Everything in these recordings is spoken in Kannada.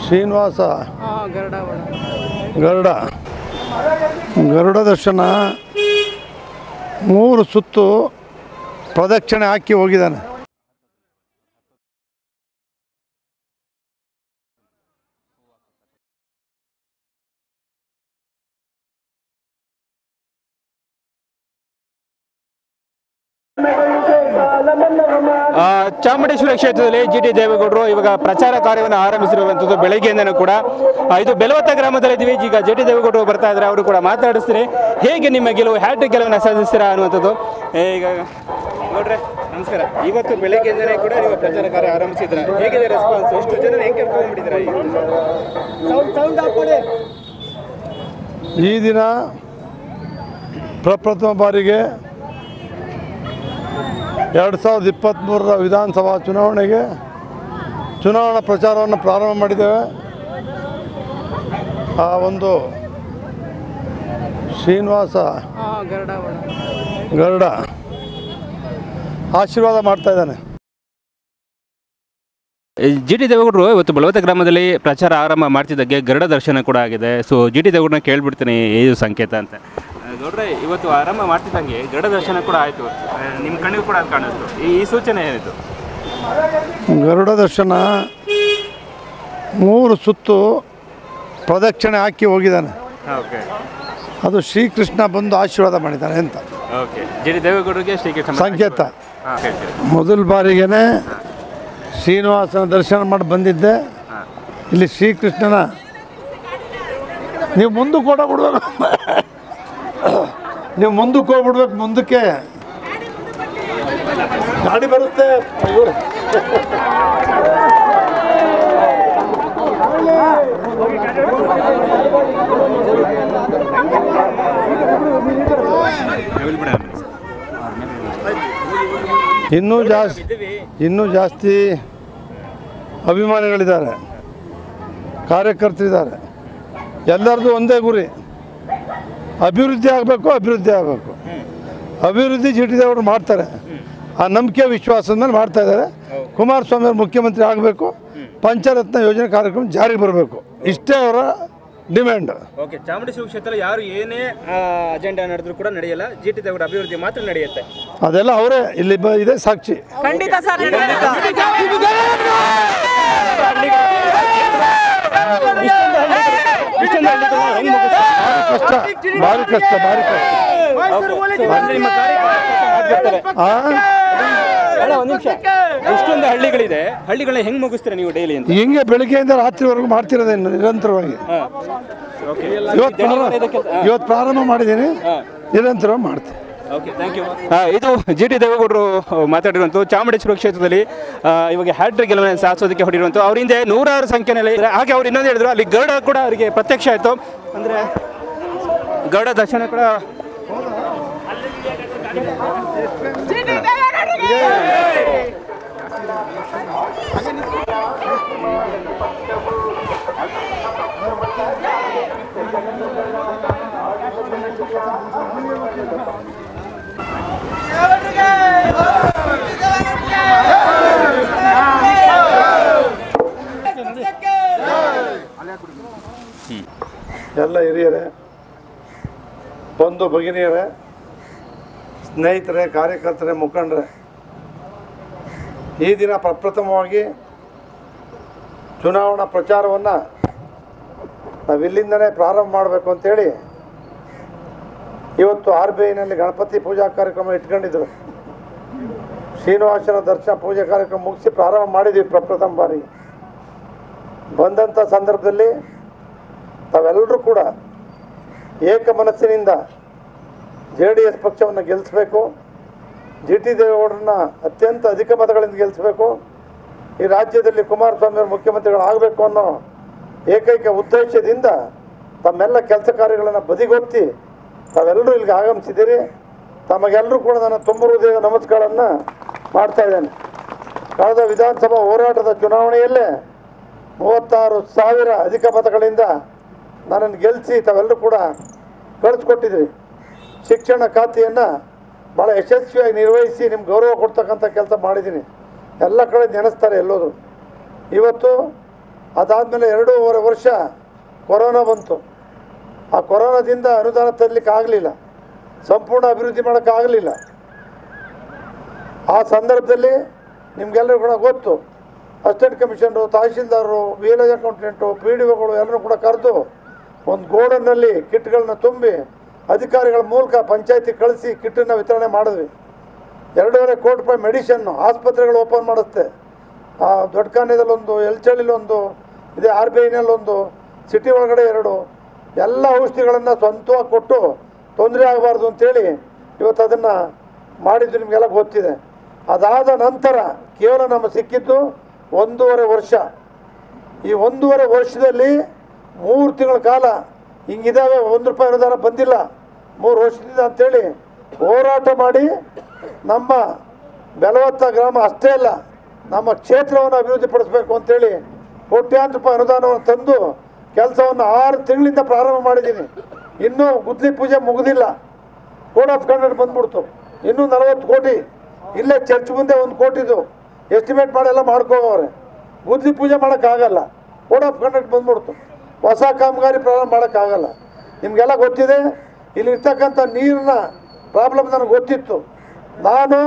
ಶ್ರೀನಿವಾಸ ಹಾಂ ಗರುಡ ಒಳ ಗರುಡ ಗರುಡ ದರ್ಶನ ಮೂರು ಸುತ್ತು ಪ್ರದಕ್ಷಿಣೆ ಹಾಕಿ ಹೋಗಿದ್ದಾನೆ ಆ, ಚಾಮುಂಡೇಶ್ವರಿ ಕ್ಷೇತ್ರದಲ್ಲಿ ಜಿ ಟಿ ದೇವೇಗೌಡರು ಇವಾಗ ಪ್ರಚಾರ ಕಾರ್ಯವನ್ನು ಆರಂಭಿಸಿರುವಂಥದ್ದು ಬೆಳಗ್ಗೆಯಿಂದನೂ ಕೂಡ ಆ, ಇದು ಬೆಲವತ್ತ ಗ್ರಾಮದಲ್ಲಿ ಇದ್ದೀವಿ ಈಗ ಜಿ ಟಿ ದೇವೇಗೌಡರು ಬರ್ತಾ ಇದ್ದಾರೆ ಅವರು ಕೂಡ ಮಾತಾಡಿಸ್ತೀನಿ ಹೇಗೆ ನಿಮ್ಮ ಗೆಲುವು ಹ್ಯಾಟ್ರಿಕ್ ಗೆಲುವನ್ನು ಸಾಧಿಸ್ತೀರಾ ಅನ್ನುವಂಥದ್ದು ಏ, ಈಗ ನೋಡ್ರೆ ನಮಸ್ಕಾರ ಇವತ್ತು ಬೆಳಗ್ಗೆಯಿಂದನೇ ಕೂಡ ನೀವು ಪ್ರಚಾರ ಕಾರ್ಯ ಆರಂಭಿಸಿದ್ರ ಹೇಗಿದೆ ರೆಸ್ಪಾನ್ಸ್ ಎಷ್ಟು ಜನ ಹೆಂಗೆ ಕರ್ಕೊಂಡ್ಬಿಟ್ಟಿದ್ದೀರಾ ಈ ದಿನ ಪ್ರಪ್ರಥಮ ಬಾರಿಗೆ ಎರಡು ಸಾವಿರದ ಇಪ್ಪತ್ತ್ಮೂರರ ವಿಧಾನಸಭಾ ಚುನಾವಣೆಗೆ ಚುನಾವಣಾ ಪ್ರಚಾರವನ್ನು ಪ್ರಾರಂಭ ಮಾಡಿದ್ದೇವೆ ಆ ಒಂದು ಶ್ರೀನಿವಾಸ ಹಾಂ ಗರುಡ ಒಳ ಗರುಡ ಆಶೀರ್ವಾದ ಮಾಡ್ತಾ ಇದ್ದಾನೆ ಜಿ ಟಿ ದೇವೇಗೌಡರು ಇವತ್ತು ಬೆಳವತ್ತ ಗ್ರಾಮದಲ್ಲಿ ಪ್ರಚಾರ ಆರಂಭ ಮಾಡ್ತಿದ್ದಾಗೆ ಗರುಡ ದರ್ಶನ ಕೂಡ ಆಗಿದೆ ಸೊ ಜಿ ಟಿ ದೇವೇಗೌಡನ ಕೇಳ್ಬಿಡ್ತೀನಿ ಇದು ಸಂಕೇತ ಅಂತ ನೋಡ್ರೆ ಇವತ್ತು ಆರಂಭ ಮಾಡ್ತಿದ್ದಂಗೆ ಗರುಡ ದರ್ಶನ ಕೂಡ ಆಯಿತು ನಿಮ್ಮ ಕಣ್ಣಿಗೂ ಕೂಡ ಅದು ಕಾಣಿಸ್ತು ಈ ಈ ಸೂಚನೆ ಏನಿತ್ತು ಗರುಡ ದರ್ಶನ ಮೂರು ಸುತ್ತು ಪ್ರದಕ್ಷಿಣೆ ಹಾಕಿ ಹೋಗಿದ್ದಾನೆ ಓಕೆ ಅದು ಶ್ರೀಕೃಷ್ಣ ಬಂದು ಆಶೀರ್ವಾದ ಮಾಡಿದ್ದಾನೆ ಅಂತ ಓಕೆ ಜಿ ಟಿ ದೇವೇಗೌಡರಿಗೆ ಶ್ರೀಕೃಷ್ಣ ಸಂಕೇತ ಹಾಂ ಹೇಳ್ತೀರಿ ಮೊದಲ ಬಾರಿಗೇ ಶ್ರೀನಿವಾಸನ ದರ್ಶನ ಮಾಡಿ ಬಂದಿದ್ದೆ ಇಲ್ಲಿ ಶ್ರೀಕೃಷ್ಣನ ನೀವು ಮುಂದಕ್ಕೆ ಕೂಡ ಬಿಡ್ಬೇಕು ನೀವು ಮುಂದಕ್ಕೆ ಹೋಗ್ಬಿಡ್ಬೇಕು ಮುಂದಕ್ಕೆ ಗಾಡಿ ಬರುತ್ತೆ ಇವ್ರು. ಇನ್ನೂ ಜಾಸ್ತಿ ಇನ್ನೂ ಜಾಸ್ತಿ ಅಭಿಮಾನಿಗಳಿದ್ದಾರೆ ಕಾರ್ಯಕರ್ತರಿದ್ದಾರೆ ಎಲ್ಲರದು ಒಂದೇ ಗುರಿ ಅಭಿವೃದ್ಧಿ ಆಗಬೇಕು ಅಭಿವೃದ್ಧಿ ಆಗಬೇಕು ಅಭಿವೃದ್ಧಿ ಜಿ ಟಿ ದೇವರು ಮಾಡ್ತಾರೆ ಆ ನಂಬಿಕೆ ವಿಶ್ವಾಸದ ಮೇಲೆ ಮಾಡ್ತಾ ಇದ್ದಾರೆ ಕುಮಾರಸ್ವಾಮಿ ಅವರು ಮುಖ್ಯಮಂತ್ರಿ ಆಗಬೇಕು ಪಂಚರತ್ನ ಯೋಜನೆ ಕಾರ್ಯಕ್ರಮ ಜಾರಿಗೆ ಬರಬೇಕು ಇಷ್ಟೇ ಅವರ ಡಿಮ್ಯಾಂಡ್ ಓಕೆ ಚಾಮುಂಡೇಶ್ವರಿ ಕ್ಷೇತ್ರ ಯಾರು ಏನೇ ಅಜೆಂಡಾ ನಡೆದ್ರು ಕೂಡ ನಡೆಯಲ್ಲ ಜಿ ಟಿ ದೇವೇಗೌಡ ಅಭಿವೃದ್ಧಿ ಮಾತ್ರ ನಡೆಯುತ್ತೆ ಅದೆಲ್ಲ ಅವರೇ ಇಲ್ಲಿ ಬ ಇದೆ ಸಾಕ್ಷಿ ಖಂಡಿತ ಸರ್ ಕಷ್ಟ ಭಾರಿ ಕಷ್ಟ ಭಾರಿ ಕಷ್ಟ ನಿಮ್ಮ ಕಾರ್ಯಕ್ರಮ ಆ ಅಲ್ಲ ಒಂದು ನಿಮಿಷ ಎಷ್ಟೊಂದು ಹಳ್ಳಿಗಳಿದೆ ಹಳ್ಳಿಗಳನ್ನ ಹೆಂಗ್ ಮುಗಿಸ್ತೀರಾ ನೀವು ಡೈಲಿ ಅಂತ ಹಿಂಗೆ ಬೆಳಿಗ್ಗೆಯಿಂದ ರಾತ್ರಿವರೆಗೂ ಮಾಡ್ತಿರೋದೇನು ನಿರಂತರವಾಗಿ ಓಕೆ ಇವತ್ತು ಪ್ರಾರಂಭ ಇವತ್ತು ಪ್ರಾರಂಭ ಮಾಡಿದ್ದೀನಿ ನಿರಂತರವಾಗಿ ಮಾಡ್ತೀನಿ ಓಕೆ ಥ್ಯಾಂಕ್ ಯು ಇದು ಜಿ ಟಿ ದೇವೇಗೌಡರು ಮಾತಾಡಿರುವಂಥ ಚಾಮುಂಡೇಶ್ವರಿ ಕ್ಷೇತ್ರದಲ್ಲಿ ಆ, ಇವಾಗ ಹ್ಯಾಟ್ರಿಕ್ ಗೆಲುವನ್ನು ಸಾಧಿಸೋದಕ್ಕೆ ಹೊಡಿರುವಂಥ ಅವ್ರ ಹಿಂದೆ ನೂರಾರು ಸಂಖ್ಯೆಯಲ್ಲಿ ಇದ್ದಾರೆ ಹಾಗೆ ಅವ್ರು ಇನ್ನೊಂದು ಹೇಳಿದ್ರು ಅಲ್ಲಿ ಗರುಡ ಕೂಡ ಅವರಿಗೆ ಪ್ರತ್ಯಕ್ಷ ಆಯಿತು ಅಂದರೆ ಗರುಡ ದರ್ಶನ ಕೂಡ ಎಲ್ಲ ಹಿರಿಯರೇ ಬಂಧು ಭಗಿನಿಯರೇ ಸ್ನೇಹಿತರೆ ಕಾರ್ಯಕರ್ತರೇ ಮುಖಂಡರೇ ಈ ದಿನ ಪ್ರಪ್ರಥಮವಾಗಿ ಚುನಾವಣಾ ಪ್ರಚಾರವನ್ನು ನಾವಿಲ್ಲಿಂದನೇ ಪ್ರಾರಂಭ ಮಾಡಬೇಕು ಅಂತೇಳಿ ಇವತ್ತು ಆರ್ ಬಿ ಐನಲ್ಲಿ ಗಣಪತಿ ಪೂಜಾ ಕಾರ್ಯಕ್ರಮ ಇಟ್ಕೊಂಡಿದ್ರು ಶ್ರೀನಿವಾಸನ ದರ್ಶನ ಪೂಜೆ ಕಾರ್ಯಕ್ರಮ ಮುಗಿಸಿ ಪ್ರಾರಂಭ ಮಾಡಿದ್ವಿ ಪ್ರಪ್ರಥಮ ಬಾರಿ ಬಂದಂಥ ಸಂದರ್ಭದಲ್ಲಿ ತಾವೆಲ್ಲರೂ ಕೂಡ ಏಕ ಮನಸ್ಸಿನಿಂದ ಜೆ ಡಿ ಎಸ್ ಪಕ್ಷವನ್ನು ಗೆಲ್ಲಿಸಬೇಕು ಜಿ ಟಿ ದೇವೇಗೌಡರನ್ನ ಅತ್ಯಂತ ಅಧಿಕ ಮತಗಳಿಂದ ಗೆಲ್ಲಿಸಬೇಕು ಈ ರಾಜ್ಯದಲ್ಲಿ ಕುಮಾರಸ್ವಾಮಿ ಅವರು ಮುಖ್ಯಮಂತ್ರಿಗಳಾಗಬೇಕು ಅನ್ನೋ ಏಕೈಕ ಉದ್ದೇಶದಿಂದ ತಮ್ಮೆಲ್ಲ ಕೆಲಸ ಕಾರ್ಯಗಳನ್ನು ಬದಿಗೊತ್ತಿ ತಾವೆಲ್ಲರೂ ಇಲ್ಲಿಗೆ ಆಗಮಿಸಿದ್ದೀರಿ ತಮಗೆಲ್ಲರೂ ಕೂಡ ನನ್ನ ತುಂಬ ಹೃದಯದ ನಮಸ್ಕಾರವನ್ನು ಮಾಡ್ತಾ ಇದ್ದೇನೆ ಕಳೆದ ವಿಧಾನಸಭಾ ಹೋರಾಟದ ಚುನಾವಣೆಯಲ್ಲೇ ಮೂವತ್ತಾರು ಸಾವಿರ ಅಧಿಕ ಮತಗಳಿಂದ ನನ್ನನ್ನು ಗೆಲ್ಲಿಸಿ ತಾವೆಲ್ಲರೂ ಕೂಡ ಕಳಿಸ್ಕೊಟ್ಟಿದ್ರಿ ಶಿಕ್ಷಣ ಖಾತೆಯನ್ನು ಭಾಳ ಯಶಸ್ವಿಯಾಗಿ ನಿರ್ವಹಿಸಿ ನಿಮ್ಗೆ ಗೌರವ ಕೊಡ್ತಕ್ಕಂಥ ಕೆಲಸ ಮಾಡಿದ್ದೀನಿ ಎಲ್ಲ ಕಡೆ ನೆನೆಸ್ತಾರೆ ಎಲ್ಲೋದು ಇವತ್ತು ಅದಾದಮೇಲೆ ಎರಡೂವರೆ ವರ್ಷ ಕೊರೋನಾ ಬಂತು ಆ ಕೊರೋನಾದಿಂದ ಅನುದಾನ ತರಲಿಕ್ಕೆ ಆಗಲಿಲ್ಲ ಸಂಪೂರ್ಣ ಅಭಿವೃದ್ಧಿ ಮಾಡೋಕ್ಕಾಗಲಿಲ್ಲ ಆ ಸಂದರ್ಭದಲ್ಲಿ ನಿಮಗೆಲ್ಲರೂ ಕೂಡ ಗೊತ್ತು ಅಸಿಸ್ಟೆಂಟ್ ಕಮಿಷನರು ತಹಶೀಲ್ದಾರರು ವಿಲೇಜ್ ಅಕೌಂಟೆಂಟು ಪಿ ಡಿ ಒಗಳು ಎಲ್ಲರೂ ಕೂಡ ಕರೆದು ಒಂದು ಗೋಡನ್ನಲ್ಲಿ ಕಿಟ್ಗಳನ್ನ ತುಂಬಿ ಅಧಿಕಾರಿಗಳ ಮೂಲಕ ಪಂಚಾಯತಿ ಕಳಿಸಿ ಕಿಟ್ಟನ್ನು ವಿತರಣೆ ಮಾಡಿದ್ವಿ ಎರಡೂವರೆ ಕೋಟಿ ರೂಪಾಯಿ ಮೆಡಿಷನ್ನು ಆಸ್ಪತ್ರೆಗಳು ಓಪನ್ ಮಾಡುತ್ತೆ ಆ ದೊಡ್ಡ ಕಾನ್ಯದಲ್ಲೊಂದು ಎಲ್ಚಳ್ಳಿಲೊಂದು ಇದೆ ಆರ್ ಬಿ ಐನಲ್ಲೊಂದು ಸಿಟಿ ಒಳಗಡೆ ಎರಡು ಎಲ್ಲ ಔಷಧಿಗಳನ್ನು ಸ್ವಂತವಾಗಿ ಕೊಟ್ಟು ತೊಂದರೆ ಆಗಬಾರ್ದು ಅಂತೇಳಿ ಇವತ್ತು ಅದನ್ನು ಮಾಡಿದ್ದು ನಿಮಗೆಲ್ಲ ಗೊತ್ತಿದೆ ಅದಾದ ನಂತರ ಕೇವಲ ನಮ್ಮ ಸಿಕ್ಕಿದ್ದು ಒಂದೂವರೆ ವರ್ಷ ಈ ಒಂದೂವರೆ ವರ್ಷದಲ್ಲಿ ಮೂರು ತಿಂಗಳ ಕಾಲ ಹಿಂಗಿದಾವೆ ಒಂದು ರೂಪಾಯಿ ಅನುದಾನ ಬಂದಿಲ್ಲ ಮೂರು ವರ್ಷದಿಂದ ಅಂತೇಳಿ ಹೋರಾಟ ಮಾಡಿ ನಮ್ಮ ಬೆಲವತ್ತ ಗ್ರಾಮ ಅಷ್ಟೇ ಅಲ್ಲ ನಮ್ಮ ಕ್ಷೇತ್ರವನ್ನು ಅಭಿವೃದ್ಧಿಪಡಿಸಬೇಕು ಅಂತೇಳಿ ಕೋಟ್ಯಾಂತರ ರೂಪಾಯಿ ಅನುದಾನವನ್ನು ತಂದು ಕೆಲಸವನ್ನು ಆರು ತಿಂಗಳಿಂದ ಪ್ರಾರಂಭ ಮಾಡಿದ್ದೀನಿ ಇನ್ನೂ ಗುದ್ಲಿ ಪೂಜೆ ಮುಗಿದಿಲ್ಲ ಕೋಡ್ ಆಫ್ ಕಂಡಕ್ಟ್ ಬಂದ್ಬಿಡ್ತು ಇನ್ನೂ ನಲವತ್ತು ಕೋಟಿ ಇಲ್ಲೇ ಚರ್ಚ್ ಮುಂದೆ ಒಂದು ಕೋಟಿದು ಎಸ್ಟಿಮೇಟ್ ಮಾಡೆಲ್ಲ ಮಾಡ್ಕೋವ್ರೆ ಗುದ್ಲಿ ಪೂಜೆ ಮಾಡೋಕ್ಕಾಗಲ್ಲ ಕೋಡ್ ಆಫ್ ಕಂಡಕ್ಟ್ ಬಂದ್ಬಿಡ್ತು ಹೊಸ ಕಾಮಗಾರಿ ಪ್ರಾರಂಭ ಮಾಡೋಕ್ಕಾಗಲ್ಲ ನಿಮಗೆಲ್ಲ ಗೊತ್ತಿದೆ ಇಲ್ಲಿ ಇರ್ತಕ್ಕಂಥ ನೀರಿನ ಪ್ರಾಬ್ಲಮ್ ನನಗೆ ಗೊತ್ತಿತ್ತು ನಾನು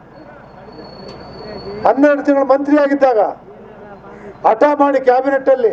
ಹನ್ನೆರಡು ತಿಂಗಳು ಮಂತ್ರಿ ಆಗಿದ್ದಾಗ ಹಠ ಮಾಡಿ ಕ್ಯಾಬಿನೆಟ್ಟಲ್ಲಿ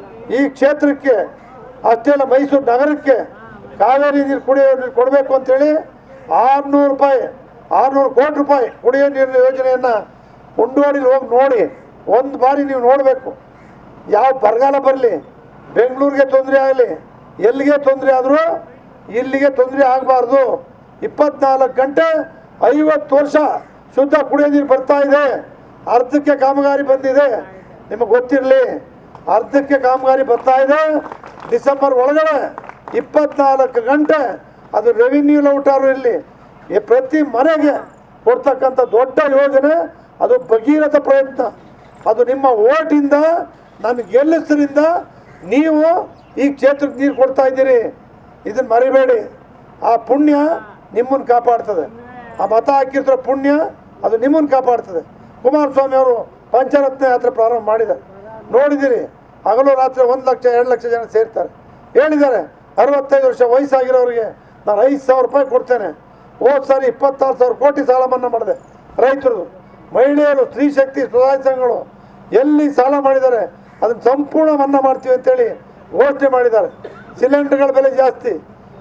ಈ ಕ್ಷೇತ್ರಕ್ಕೆ ಅಷ್ಟೇ ಅಲ್ಲ ಮೈಸೂರು ನಗರಕ್ಕೆ ಕಾವೇರಿ ನೀರು ಕುಡಿಯೋ ನೀರು ಕೊಡಬೇಕು ಅಂತೇಳಿ ಆರುನೂರು ರೂಪಾಯಿ ಆರುನೂರು ಕೋಟಿ ರೂಪಾಯಿ ಕುಡಿಯೋ ನೀರಿನ ಯೋಜನೆಯನ್ನು ಉಂಡುವಾಡಿಲಿ ಹೋಗಿ ನೋಡಿ ಒಂದು ಬಾರಿ ನೀವು ನೋಡಬೇಕು ಯಾವ ಬರಗಾಲ ಬರಲಿ ಬೆಂಗಳೂರಿಗೆ ತೊಂದರೆ ಆಗಲಿ ಎಲ್ಲಿಗೆ ತೊಂದರೆ ಆದರೂ ಇಲ್ಲಿಗೆ ತೊಂದರೆ ಆಗಬಾರ್ದು ಇಪ್ಪತ್ನಾಲ್ಕು ಗಂಟೆ ಐವತ್ತು ವರ್ಷ ಶುದ್ಧ ಕುಡಿಯೋ ನೀರು ಬರ್ತಾ ಇದೆ ಅರ್ಧಕ್ಕೆ ಕಾಮಗಾರಿ ಬಂದಿದೆ ನಿಮಗೆ ಗೊತ್ತಿರಲಿ ಅರ್ಧಕ್ಕೆ ಕಾಮಗಾರಿ ಬರ್ತಾ ಇದೆ ಡಿಸೆಂಬರ್ ಒಳಗಡೆ ಇಪ್ಪತ್ನಾಲ್ಕು ಗಂಟೆ ಅದು ರೆವಿನ್ಯೂ ಲೌಟಾರು ಇಲ್ಲಿ ಈ ಪ್ರತಿ ಮನೆಗೆ ಕೊಡ್ತಕ್ಕಂಥ ದೊಡ್ಡ ಯೋಜನೆ ಅದು ಭಗೀರಥ ಪ್ರಯತ್ನ ಅದು ನಿಮ್ಮ ಓಟಿಂದ ನನ್ನ ಗೆಲ್ಲಿಸರಿಂದ ನೀವು ಈ ಕ್ಷೇತ್ರಕ್ಕೆ ನೀರು ಕೊಡ್ತಾ ಇದ್ದೀರಿ ಇದನ್ನು ಮರಿಬೇಡಿ ಆ ಪುಣ್ಯ ನಿಮ್ಮನ್ನು ಕಾಪಾಡ್ತದೆ ಆ ಮತ ಹಾಕಿರ್ತಿರೋ ಪುಣ್ಯ ಅದು ನಿಮ್ಮನ್ನು ಕಾಪಾಡ್ತದೆ ಕುಮಾರಸ್ವಾಮಿ ಅವರು ಪಂಚರತ್ನ ಯಾತ್ರೆ ಪ್ರಾರಂಭ ಮಾಡಿದ್ದಾರೆ ನೋಡಿದ್ದೀರಿ ಹಗಲು ರಾತ್ರಿ ಒಂದು ಲಕ್ಷ ಎರಡು ಲಕ್ಷ ಜನ ಸೇರ್ತಾರೆ ಹೇಳಿದ್ದಾರೆ ಅರವತ್ತೈದು ವರ್ಷ ವಯಸ್ಸಾಗಿರೋರಿಗೆ ನಾನು ಐದು ಸಾವಿರ ರೂಪಾಯಿ ಕೊಡ್ತೇನೆ ಹೋದ ಸಾರಿ ಇಪ್ಪತ್ತಾರು ಸಾವಿರ ಕೋಟಿ ಸಾಲ ಮನ್ನಾ ಮಾಡಿದೆ ರೈತರು ಮಹಿಳೆಯರು ಸ್ತ್ರೀ ಶಕ್ತಿ ಸ್ವಸಹಾಯ ಸಂಘಗಳು ಎಲ್ಲಿ ಸಾಲ ಮಾಡಿದ್ದಾರೆ ಅದನ್ನು ಸಂಪೂರ್ಣ ಮನ್ನಾ ಮಾಡ್ತೀವಿ ಅಂತೇಳಿ ಘೋಷಣೆ ಮಾಡಿದ್ದಾರೆ ಸಿಲಿಂಡರ್ಗಳ ಬೆಲೆ ಜಾಸ್ತಿ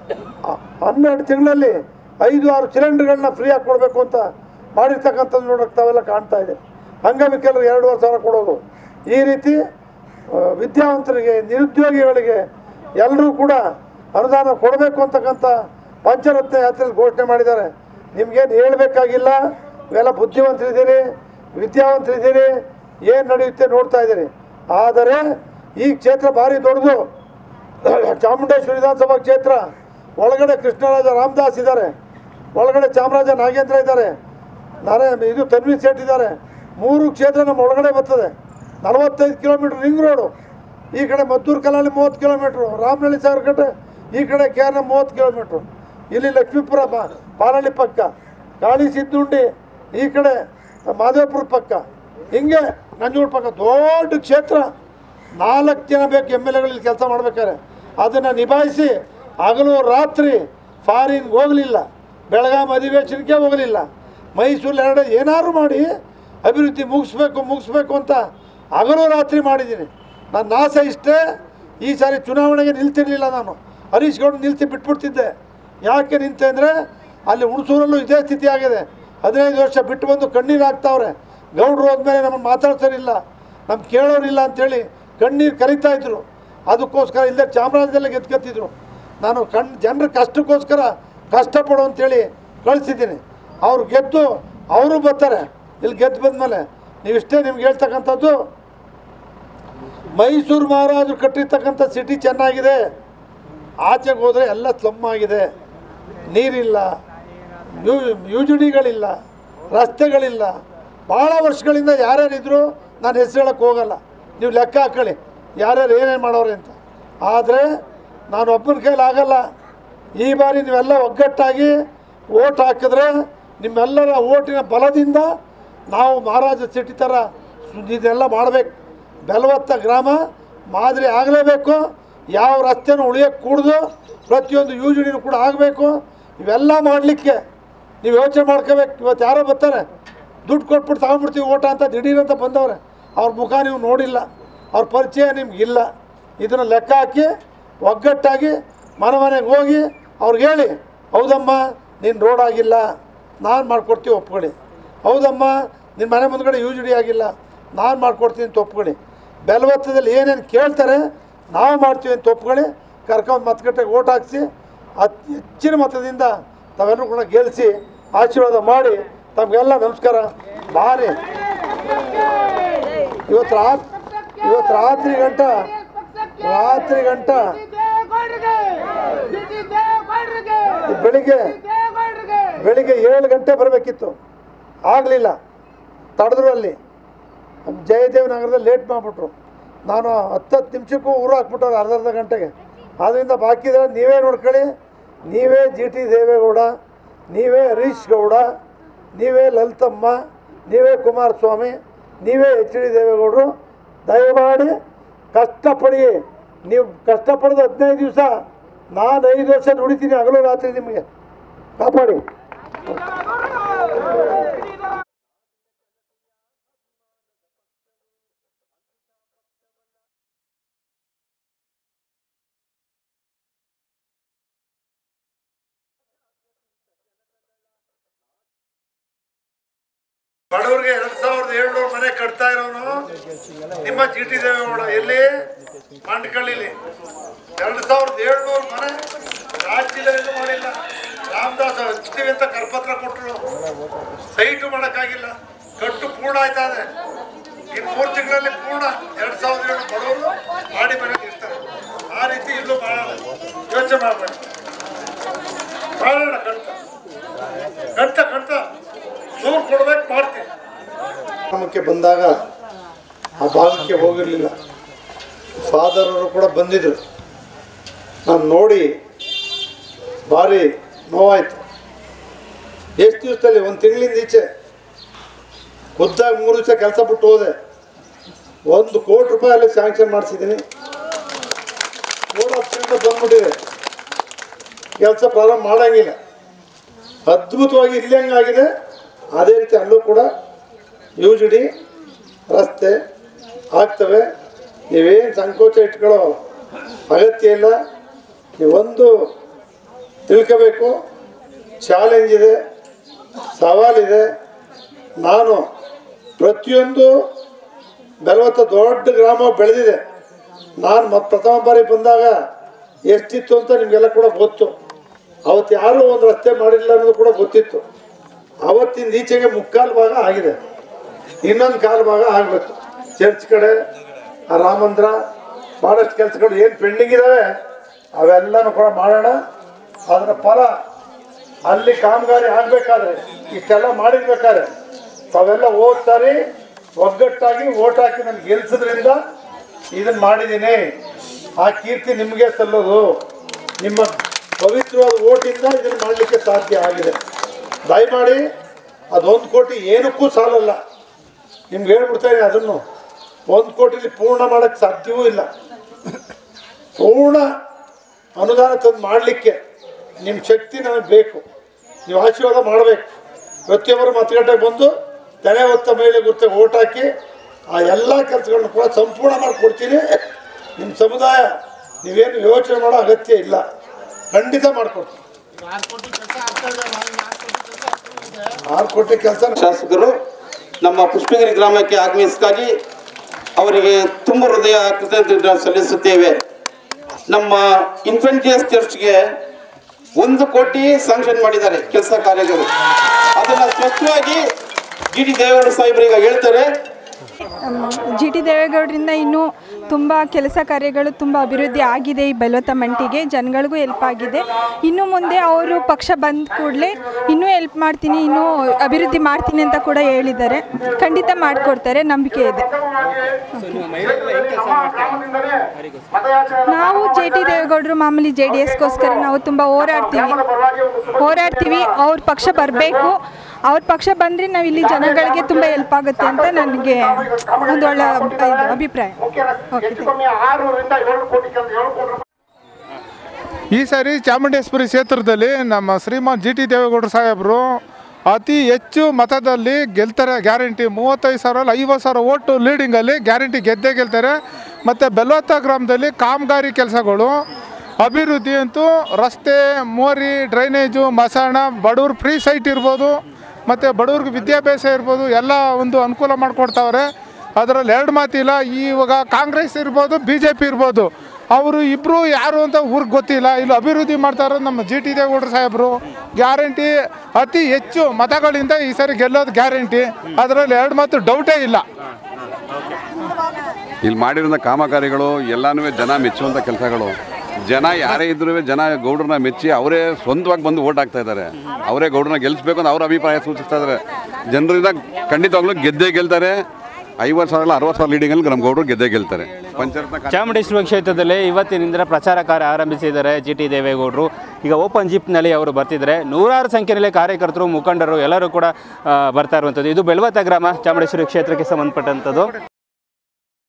ಹ- ಹನ್ನೆರಡು ತಿಂಗಳಲ್ಲಿ ಐದು ಆರು ಸಿಲಿಂಡರ್ಗಳನ್ನ ಫ್ರೀಯಾಗಿ ಕೊಡಬೇಕು ಅಂತ ಮಾಡಿರ್ತಕ್ಕಂಥದ್ದು ನೋಡೋಕೆ ತಾವೆಲ್ಲ ಕಾಣ್ತಾ ಇದೆ ಅಂಗವಿಕಲರಿಗೆ ಎರಡೂವರೆ ಸಾವಿರ ಕೊಡೋದು ಈ ರೀತಿ ಆ, ವಿದ್ಯಾವಂತರಿಗೆ ನಿರುದ್ಯೋಗಿಗಳಿಗೆ ಎಲ್ಲರೂ ಕೂಡ ಅನುದಾನ ಕೊಡಬೇಕು ಅಂತಕ್ಕಂಥ ಪಂಚರತ್ನ ಯಾತ್ರೆಯಲ್ಲಿ ಘೋಷಣೆ ಮಾಡಿದ್ದಾರೆ ನಿಮ್ಗೇನು ಹೇಳಬೇಕಾಗಿಲ್ಲ ಇವೆಲ್ಲ ಬುದ್ಧಿವಂತರಿದ್ದೀರಿ ವಿದ್ಯಾವಂತರಿದ್ದೀರಿ ಏನು ನಡೆಯುತ್ತೆ ನೋಡ್ತಾ ಇದ್ದೀರಿ ಆದರೆ ಈ ಕ್ಷೇತ್ರ ಭಾರಿ ದೊಡ್ಡದು ಚಾಮುಂಡೇಶ್ವರಿ ವಿಧಾನಸಭಾ ಕ್ಷೇತ್ರ ಒಳಗಡೆ ಕೃಷ್ಣರಾಜ ರಾಮದಾಸ್ ಇದ್ದಾರೆ ಒಳಗಡೆ ಚಾಮರಾಜ ನಾಗೇಂದ್ರ ಇದ್ದಾರೆ ನಾರೇ ಇದು ತನ್ವಿ ಸೇಠ್ ಇದ್ದಾರೆ ಮೂರು ಕ್ಷೇತ್ರ ನಮ್ಮ ಒಳಗಡೆ ಬರ್ತದೆ ನಲವತ್ತೈದು ಕಿಲೋಮೀಟ್ರ್ ರಿಂಗ್ ರೋಡು ಈ ಕಡೆ ಮದ್ದೂರು ಕಲಾಲಿ ಮೂವತ್ತು ಕಿಲೋಮೀಟ್ರು ರಾಮನಹಳ್ಳಿ ಸಾಗರಕಟ್ಟೆ ಈ ಕಡೆ ಕೆ ಆರ್ ಮೂವತ್ತು ಕಿಲೋಮೀಟ್ರು ಇಲ್ಲಿ ಲಕ್ಷ್ಮೀಪುರ ಬಾ ಪಾಲಳ್ಳಿ ಪಕ್ಕ ಗಾಳಿ ಸಿದ್ದುಂಡಿ ಈ ಕಡೆ ಮಾದೇವಪುರ ಪಕ್ಕ ಹಿಂಗೆ ನಂಜೂರು ಪಕ್ಕ ದೊಡ್ಡ ಕ್ಷೇತ್ರ ನಾಲ್ಕು ಜನ ಬೇಕು ಎಮ್ ಎಲ್ ಎಗಳಲ್ಲಿ ಕೆಲಸ ಮಾಡ್ಬೇಕಾದ್ರೆ ಅದನ್ನು ನಿಭಾಯಿಸಿ ಹಗಲು ರಾತ್ರಿ ಫಾರಿನ್ಗೆ ಹೋಗಲಿಲ್ಲ ಬೆಳಗಾಂ ಅಧಿವೇಶನಕ್ಕೆ ಹೋಗಲಿಲ್ಲ ಮೈಸೂರಲ್ಲಿ ಎರಡು ಏನಾದ್ರು ಮಾಡಿ ಅಭಿವೃದ್ಧಿ ಮುಗಿಸ್ಬೇಕು ಮುಗಿಸ್ಬೇಕು ಅಂತ ಹಗಲು ರಾತ್ರಿ ಮಾಡಿದ್ದೀನಿ ನನ್ನ ಆಸೆ ಇಷ್ಟೇ ಈ ಸಾರಿ ಚುನಾವಣೆಗೆ ನಿಲ್ತಿರ್ಲಿಲ್ಲ ನಾನು ಹರೀಶ್ ಗೌಡ ನಿಲ್ಸಿ ಬಿಟ್ಬಿಡ್ತಿದ್ದೆ ಯಾಕೆ ನಿಂತೆ ಅಂದರೆ ಅಲ್ಲಿ ಹುಣಸೂರಲ್ಲೂ ಇದೇ ಸ್ಥಿತಿ ಆಗಿದೆ ಹದಿನೈದು ವರ್ಷ ಬಿಟ್ಟು ಬಂದು ಕಣ್ಣೀರು ಹಾಕ್ತಾವ್ರೆ ಗೌಡ್ರು ಹೋದ್ಮೇಲೆ ನಮ್ಮನ್ನು ಮಾತಾಡ್ಸೋರಿಲ್ಲ ನಮ್ಗೆ ಕೇಳೋರಿಲ್ಲ ಅಂಥೇಳಿ ಕಣ್ಣೀರು ಕರಿತಾ ಇದ್ರು ಅದಕ್ಕೋಸ್ಕರ ಇಲ್ಲದೆ ಚಾಮರಾಜದಲ್ಲೇ ಗೆದ್ಕತ್ತಿದ್ರು ನಾನು ಕಣ್ ಜನರ ಕಷ್ಟಕ್ಕೋಸ್ಕರ ಕಷ್ಟಪಡು ಅಂತೇಳಿ ಕಳಿಸಿದ್ದೀನಿ ಅವ್ರು ಗೆದ್ದು ಅವರು ಬರ್ತಾರೆ ಇಲ್ಲಿ ಗೆದ್ದು ಬಂದಮೇಲೆ ನೀವಿಷ್ಟೇ ನಿಮ್ಗೆ ಹೇಳ್ತಕ್ಕಂಥದ್ದು ಮೈಸೂರು ಮಹಾರಾಜರು ಕಟ್ಟಿರ್ತಕ್ಕಂಥ ಸಿಟಿ ಚೆನ್ನಾಗಿದೆ ಆಚೆಗೆ ಹೋದರೆ ಎಲ್ಲ ಸ್ಲಮ್ ಆಗಿದೆ ನೀರಿಲ್ಲ ಯು ಯು ಜಿ ಡಿಗಳಿಲ್ಲ ರಸ್ತೆಗಳಿಲ್ಲ ಭಾಳ ವರ್ಷಗಳಿಂದ ಯಾರ್ಯಾರಿದ್ರು ನಾನು ಹೆಸರು ಹೇಳಕ್ಕೆ ಹೋಗಲ್ಲ ನೀವು ಲೆಕ್ಕ ಹಾಕೊಳ್ಳಿ ಯಾರ್ಯಾರು ಏನೇನು ಮಾಡೋರೆ ಅಂತ ಆದರೆ ನಾನು ಒಬ್ಬನ ಕೈಲಿ ಆಗಲ್ಲ ಈ ಬಾರಿ ನೀವೆಲ್ಲ ಒಗ್ಗಟ್ಟಾಗಿ ಓಟ್ ಹಾಕಿದ್ರೆ ನಿಮ್ಮೆಲ್ಲರ ಓಟಿನ ಬಲದಿಂದ ನಾವು ಮಹಾರಾಜ ಸಿಟಿ ಥರ ಸು- ಇದೆಲ್ಲ ಮಾಡಬೇಕು ಬೆಲವತ್ತ ಗ್ರಾಮ ಮಾದರಿ ಆಗಲೇಬೇಕು ಯಾವ ರಸ್ತೆನೂ ಉಳಿಯೋಕ್ಕೆ ಕೂಡ್ದು ಪ್ರತಿಯೊಂದು ಯು ಜಿ ಡಿನೂ ಕೂಡ ಆಗಬೇಕು ಇವೆಲ್ಲ ಮಾಡಲಿಕ್ಕೆ ನೀವು ಯೋಚನೆ ಮಾಡ್ಕೋಬೇಕು ಇವತ್ತು ಯಾರೋ ಬರ್ತಾರೆ ದುಡ್ಡು ಕೊಟ್ಬಿಟ್ಟು ತಗೊಂಡ್ಬಿಡ್ತೀವಿ ಓಟ ಅಂತ ದಿಢೀರಂತ ಬಂದವ್ರೆ ಅವ್ರ ಮುಖ ನೀವು ನೋಡಿಲ್ಲ ಅವ್ರ ಪರಿಚಯ ನಿಮ್ಗಿಲ್ಲ ಇದನ್ನು ಲೆಕ್ಕ ಹಾಕಿ ಒಗ್ಗಟ್ಟಾಗಿ ಮನೆ ಮನೆಗೆ ಹೋಗಿ ಅವ್ರಿಗೆ ಹೇಳಿ ಹೌದಮ್ಮ ನೀನು ರೋಡ್ ಆಗಿಲ್ಲ ನಾನು ಮಾಡ್ಕೊಡ್ತೀವಿ ಒಪ್ಕೊಳ್ಳಿ ಹೌದಮ್ಮ ನಿನ್ನ ಮನೆ ಮುಂದ್ಗಡೆ ಯು ಜಿ ಡಿ ಆಗಿಲ್ಲ ನಾನು ಮಾಡ್ಕೊಡ್ತೀನಿ ಅಂತ ಒಪ್ಕೊಳ್ಳಿ ಬೆಲವತ್ತದಲ್ಲಿ ಏನೇನು ಕೇಳ್ತಾರೆ ನಾವು ಮಾಡ್ತೀವಿ ಅಂತ ಒಪ್ಕೊಳ್ಳಿ ಕರ್ಕೊಂಡು ಮತಗಟ್ಟೆಗೆ ಓಟ್ ಹಾಕ್ಸಿ ಅತಿ ಹೆಚ್ಚಿನ ಮತದಿಂದ ತಾವೆಲ್ಲರೂ ಕೂಡ ಗೆಲ್ಲಿಸಿ ಆಶೀರ್ವಾದ ಮಾಡಿ ತಮಗೆಲ್ಲ ನಮಸ್ಕಾರ ಭಾರಿ ಇವತ್ತು ರಾತ್ ಇವತ್ತು ರಾತ್ರಿ ಗಂಟ ರಾತ್ರಿ ಗಂಟ ಬೆಳಿಗ್ಗೆ ಬೆಳಿಗ್ಗೆ ಏಳು ಗಂಟೆ ಬರಬೇಕಿತ್ತು ಆಗಲಿಲ್ಲ ತಡೆದ್ರು ಅಲ್ಲಿ ಜಯದೇವ್ ನಗರದಲ್ಲಿ ಲೇಟ್ ಮಾಡಿಬಿಟ್ರು ನಾನು ಹತ್ತತ್ತು ನಿಮಿಷಕ್ಕೂ ಊರು ಹಾಕ್ಬಿಟ್ಟವ್ರು ಅರ್ಧ ಅರ್ಧ ಗಂಟೆಗೆ ಆದ್ದರಿಂದ ಬಾಕಿ ಇದ್ರೆ ನೀವೇ ನೋಡ್ಕೊಳ್ಳಿ ನೀವೇ ಜಿ ಟಿ ದೇವೇಗೌಡ ನೀವೇ ಹರೀಶ್ ಗೌಡ ನೀವೇ ಲಲಿತಮ್ಮ ನೀವೇ ಕುಮಾರಸ್ವಾಮಿ ನೀವೇ ಎಚ್ ಡಿ ದೇವೇಗೌಡರು ದಯಮಾಡಿ ಕಷ್ಟಪಡಿ ನೀವು ಕಷ್ಟಪಡೋದು ಹದಿನೈದು ದಿವಸ ನಾನು ಐದು ವರ್ಷ ದುಡಿತೀನಿ ಹಗಲು ರಾತ್ರಿ ನಿಮಗೆ ಕಾಪಾಡಿ ಬಡವರಿಗೆ ಎರಡ್ ಸಾವಿರದ ಏಳ್ನೂರು ಮನೆ ಕಟ್ತಾ ಇರೋನು ನಿಮ್ಮ ಜಿ ಟಿ ದೇವೇಗೌಡ ಎಲ್ಲಿ ಮಂಡ್ಕಳ್ಳಿಲಿ ಎರಡ್ ಸಾವಿರದ ಏಳ್ನೂರು ಮನೆ ರಾಜ್ಯದಲ್ಲಿ ಮಾಡಿಲ್ಲ ರಾಮದಾಸ್ ಹಚ್ತೀವಿ ಅಂತ ಕರಪತ್ರ ಕೊಟ್ಟರು ಸೈಟು ಮಾಡೋಕ್ಕಾಗಿಲ್ಲ ಕಟ್ಟು ಪೂರ್ಣ ಆಯ್ತಾ ಇದೆ ಇನ್ನು ಮೂರು ತಿಂಗಳಲ್ಲಿ ಪೂರ್ಣ ಎರಡ್ ಸಾವಿರದ ಏಳು ಬಡವರು ಮಾಡಿ ಮನೆ ಇರ್ತಾರೆ ಆ ರೀತಿ ಇಲ್ಲೂ ಮಾಡೋಣ ಯೋಚನೆ ಮಾಡಬೇಡ ಮಾಡೋಣ ಕಟ್ಟ ಕಟ್ಟ ಕಟ್ಟ ನೂರು ಕೊಡ್ಬೇಕು ಮಾಡ್ತೀನಿ ಗ್ರಾಮಕ್ಕೆ ಬಂದಾಗ ಆ ಭಾಗಕ್ಕೆ ಹೋಗಿರಲಿಲ್ಲ ಫಾದರ್ ಅವರು ಕೂಡ ಬಂದಿದ್ರು ನಾನು ನೋಡಿ ಭಾರಿ ನೋವಾಯ್ತು ಎಷ್ಟು ದಿವಸದಲ್ಲಿ ಒಂದು ತಿಂಗಳಿಂದ ಈಚೆ ಖುದ್ದಾಗಿ ಮೂರು ದಿವಸ ಕೆಲಸ ಬಿಟ್ಟು ಹೋದೆ ಒಂದು ಕೋಟಿ ರೂಪಾಯಿ ಅಲ್ಲಿ ಸ್ಯಾಂಕ್ಷನ್ ಮಾಡಿಸಿದ್ದೀನಿ ಮೂರು ಹತ್ತು ಬಂದ್ಬಿಟ್ಟಿದೆ ಕೆಲಸ ಪ್ರಾರಂಭ ಮಾಡೋಂಗಿಲ್ಲ ಅದ್ಭುತವಾಗಿ ಇಲ್ಲಿ ಹೆಂಗಾಗಿದೆ ಅದೇ ರೀತಿ ಅಲ್ಲೂ ಕೂಡ ಯು ಜಿ ಡಿ ರಸ್ತೆ ಆಗ್ತವೆ ನೀವೇನು ಸಂಕೋಚ ಇಟ್ಕೊಳ್ಳೋ ಅಗತ್ಯ ಇಲ್ಲ ನೀವೊಂದು ತಿಳ್ಕೋಬೇಕು ಚಾಲೆಂಜ್ ಇದೆ ಸವಾಲಿದೆ ನಾನು ಪ್ರತಿಯೊಂದು ಬೆಲವತ್ತ ದೊಡ್ಡ ಗ್ರಾಮ ಬೆಳೆದಿದೆ ನಾನು ಮತ್ತೆ ಪ್ರಥಮ ಬಾರಿ ಬಂದಾಗ ಎಷ್ಟಿತ್ತು ಅಂತ ನಿಮಗೆಲ್ಲ ಕೂಡ ಗೊತ್ತು ಅವತ್ತು ಯಾರೂ ಒಂದು ರಸ್ತೆ ಮಾಡಿಲ್ಲ ಅನ್ನೋದು ಕೂಡ ಗೊತ್ತಿತ್ತು ಅವತ್ತಿಂದ ಈಚೆಗೆ ಮುಕ್ಕಾಲು ಭಾಗ ಆಗಿದೆ ಇನ್ನೊಂದು ಕಾಲು ಭಾಗ ಆಗಬೇಕು ಚರ್ಚ್ ಕಡೆ ಆ ರಾಮ ಮಂದಿರ ಭಾಳಷ್ಟು ಕೆಲಸಗಳು ಏನು ಪೆಂಡಿಂಗ್ ಇದ್ದಾವೆ ಅವೆಲ್ಲನೂ ಕೂಡ ಮಾಡೋಣ ಅದರ ಫಲ ಅಲ್ಲಿ ಕಾಮಗಾರಿ ಆಗಬೇಕಾದ್ರೆ ಇಷ್ಟೆಲ್ಲ ಮಾಡಿರ್ಬೇಕಾದ್ರೆ ತಾವೆಲ್ಲ ಹೋದ್ ಸಾರಿ ಒಗ್ಗಟ್ಟಾಗಿ ಓಟ್ ಹಾಕಿ ನನಗೆ ಗೆಲ್ಸೋದ್ರಿಂದ ಇದನ್ನು ಮಾಡಿದ್ದೀನಿ ಆ ಕೀರ್ತಿ ನಿಮಗೆ ಸಲ್ಲೋದು ನಿಮ್ಮ ಪವಿತ್ರವಾದ ಓಟಿಂದ ಇದನ್ನು ಮಾಡಲಿಕ್ಕೆ ಸಾಧ್ಯ ಆಗಿದೆ ದಯಮಾಡಿ ಅದೊಂದು ಕೋಟಿ ಏನಕ್ಕೂ ಸಾಲಲ್ಲ ನಿಮ್ಗೆ ಹೇಳ್ಬಿಡ್ತೇನೆ ಅದನ್ನು ಒಂದು ಕೋಟಿಲಿ ಪೂರ್ಣ ಮಾಡೋಕ್ಕೆ ಸಾಧ್ಯವೂ ಇಲ್ಲ ಪೂರ್ಣ ಅನುದಾನ ತಂದು ಮಾಡಲಿಕ್ಕೆ ನಿಮ್ಮ ಶಕ್ತಿ ನನಗೆ ಬೇಕು ನೀವು ಆಶೀರ್ವಾದ ಮಾಡಬೇಕು ಪ್ರತಿಯೊಬ್ಬರು ಮತಗಟ್ಟೆಗೆ ಬಂದು ತಲೆ ಹೊತ್ತ ಮೇಲೆ ಗುರ್ತ ಓಟ್ ಹಾಕಿ ಆ ಎಲ್ಲ ಕೆಲಸಗಳನ್ನ ಕೂಡ ಸಂಪೂರ್ಣ ಮಾಡಿಕೊಡ್ತೀನಿ ನಿಮ್ಮ ಸಮುದಾಯ ನೀವೇನು ಯೋಚನೆ ಮಾಡೋ ಅಗತ್ಯ ಇಲ್ಲ ಖಂಡಿತ ಮಾಡಿಕೊಡ್ತೀನಿ ಆರು ಕೋಟಿ ಕೆಲಸ ಶಾಸಕರು ನಮ್ಮ ಪುಷ್ಪಗಿರಿ ಗ್ರಾಮಕ್ಕೆ ಆಗಮಿಸ್ಕಾಗಿ ಅವರಿಗೆ ತುಂಬ ಹೃದಯ ಕೃತಜ್ಞತೆ ಸಲ್ಲಿಸುತ್ತೇವೆ ನಮ್ಮ ಇನ್ಫೆಂಟಿಯಸ್ ಚರ್ಚ್ಗೆ ಒಂದು ಕೋಟಿ ಸ್ಯಾಂಕ್ಷನ್ ಮಾಡಿದ್ದಾರೆ ಕೆಲಸ ಕಾರ್ಯಗಳು ಅದನ್ನು ಸ್ಪಷ್ಟವಾಗಿ ಜಿ ಡಿ ದೇವೇಗೌಡ ಸಾಹೇಬರು ಈಗ ಹೇಳ್ತಾರೆ ಜಿ ಟಿ ದೇವೇಗೌಡರಿಂದ ಇನ್ನೂ ತುಂಬ ಕೆಲಸ ಕಾರ್ಯಗಳು ತುಂಬ ಅಭಿವೃದ್ಧಿ ಆಗಿದೆ ಈ ಬೆಲವತ್ತ ಮಂಟಿಗೆ ಜನಗಳಿಗೂ ಹೆಲ್ಪ್ ಆಗಿದೆ ಇನ್ನು ಮುಂದೆ ಅವರು ಪಕ್ಷ ಬಂದ ಕೂಡಲೇ ಇನ್ನೂ ಹೆಲ್ಪ್ ಮಾಡ್ತೀನಿ ಇನ್ನೂ ಅಭಿವೃದ್ಧಿ ಮಾಡ್ತೀನಿ ಅಂತ ಕೂಡ ಹೇಳಿದ್ದಾರೆ ಖಂಡಿತ ಮಾಡಿಕೊಡ್ತಾರೆ ನಂಬಿಕೆ ಇದೆ ನಾವು ಜೆ ಟಿ ದೇವೇಗೌಡರು ಮಾಮೂಲಿ ಜೆ ಡಿ ಎಸ್ಗೋಸ್ಕರ ನಾವು ತುಂಬ ಹೋರಾಡ್ತೀವಿ ಹೋರಾಡ್ತೀವಿ ಅವ್ರ ಪಕ್ಷ ಬರಬೇಕು ಅವ್ರ ಪಕ್ಷ ಬಂದರೆ ನಾವು ಇಲ್ಲಿ ಜನಗಳಿಗೆ ತುಂಬ ಹೆಲ್ಪ್ ಆಗುತ್ತೆ ಅಂತ ನನಗೆ ಒಂದು ಒಳ್ಳೆ ಇದು ಅಭಿಪ್ರಾಯ ಓಕೆ ಈ ಸಾರಿ ಚಾಮುಂಡೇಶ್ವರಿ ಕ್ಷೇತ್ರದಲ್ಲಿ ನಮ್ಮ ಶ್ರೀಮಾನ್ ಜಿ ಟಿ ದೇವೇಗೌಡರು ಸಾಹೇಬರು ಅತಿ ಹೆಚ್ಚು ಮತದಲ್ಲಿ ಗೆಲ್ತಾರೆ ಗ್ಯಾರಂಟಿ ಮೂವತ್ತೈದು ಸಾವಿರ ಅಲ್ಲ ಐವತ್ತು ಸಾವಿರ ಓಟು ಲೀಡಿಂಗಲ್ಲಿ ಗ್ಯಾರಂಟಿ ಗೆದ್ದೇ ಗೆಲ್ತಾರೆ ಮತ್ತು ಬೆಲ್ವತ್ತ ಗ್ರಾಮದಲ್ಲಿ ಕಾಮಗಾರಿ ಕೆಲಸಗಳು ಅಭಿವೃದ್ಧಿ ಅಂತೂ ರಸ್ತೆ ಮೋರಿ ಡ್ರೈನೇಜು ಮಸಾಣ ಬಡವ್ರ ಫ್ರೀ ಸೈಟ್ ಇರ್ಬೋದು ಮತ್ತು ಬಡವ್ರಿಗೆ ವಿದ್ಯಾಭ್ಯಾಸ ಇರ್ಬೋದು ಎಲ್ಲ ಒಂದು ಅನುಕೂಲ ಮಾಡಿಕೊಡ್ತಾವ್ರೆ ಅದರಲ್ಲಿ ಎರಡು ಮಾತಿಲ್ಲ ಇವಾಗ ಕಾಂಗ್ರೆಸ್ ಇರ್ಬೋದು ಬಿ ಜೆ ಪಿ ಇರ್ಬೋದು ಅವರು ಇಬ್ಬರು ಯಾರು ಅಂತ ಊರಿಗೆ ಗೊತ್ತಿಲ್ಲ ಇಲ್ಲಿ ಅಭಿವೃದ್ಧಿ ಮಾಡ್ತಾ ಇರೋದು ನಮ್ಮ ಜಿ ಟಿ ದೇವೇಗೌಡರು ಸಾಹೇಬರು ಗ್ಯಾರಂಟಿ ಅತಿ ಹೆಚ್ಚು ಮತಗಳಿಂದ ಈ ಸರಿ ಗೆಲ್ಲೋದು ಗ್ಯಾರಂಟಿ ಅದರಲ್ಲಿ ಎರಡು ಮಾತು ಡೌಟೇ ಇಲ್ಲ ಇಲ್ಲಿ ಮಾಡಿರೋ ಕಾಮಗಾರಿಗಳು ಎಲ್ಲನೂ ಜನ ಮೆಚ್ಚುವಂಥ ಕೆಲಸಗಳು ಜನ ಯಾರೇ ಇದ್ರೂ ಜನ ಗೌಡ್ರನ್ನ ಮೆಚ್ಚಿ ಅವರೇ ಸ್ವಂತವಾಗಿ ಬಂದು ಓಟ್ ಹಾಕ್ತಾ ಇದ್ದಾರೆ ಅವರೇ ಗೌಡ್ರನ್ನ ಗೆಲ್ಲಿಸ್ಬೇಕು ಅಂತ ಅವ್ರ ಅಭಿಪ್ರಾಯ ಸೂಚಿಸ್ತಾ ಇದ್ದಾರೆ ಜನರಿಂದ ಖಂಡಿತವಾಗ್ಲೂ ಗೆದ್ದೇ ಗೆಲ್ತಾರೆ ಐವತ್ತು ಸಾವಿರ ಅರವತ್ತು ಸಾವಿರ ಲೀಡಿಂಗಲ್ಲಿ ನಮ್ಮ ಗೌಡರು ಗೆದ್ದೇ ಗೆಲ್ತಾರೆ ಪಂಚಾಯತ್ನ ಚಾಮುಂಡೇಶ್ವರಿ ಕ್ಷೇತ್ರದಲ್ಲಿ ಇವತ್ತಿನಿಂದ ಪ್ರಚಾರ ಕಾರ್ಯ ಆರಂಭಿಸಿದ್ದಾರೆ ಜಿ ಟಿ ದೇವೇಗೌಡರು ಈಗ ಓಪನ್ ಜಿಪ್ನಲ್ಲಿ ಅವರು ಬರ್ತಿದ್ದಾರೆ ನೂರಾರು ಸಂಖ್ಯೆಯಲ್ಲಿ ಕಾರ್ಯಕರ್ತರು ಮುಖಂಡರು ಎಲ್ಲರೂ ಕೂಡ ಆ, ಬರ್ತಾ ಇರುವಂಥದ್ದು ಇದು ಬೆಳವತ್ತ ಗ್ರಾಮ ಚಾಮುಂಡೇಶ್ವರಿ ಕ್ಷೇತ್ರಕ್ಕೆ ಸಂಬಂಧಪಟ್ಟಂಥದ್ದು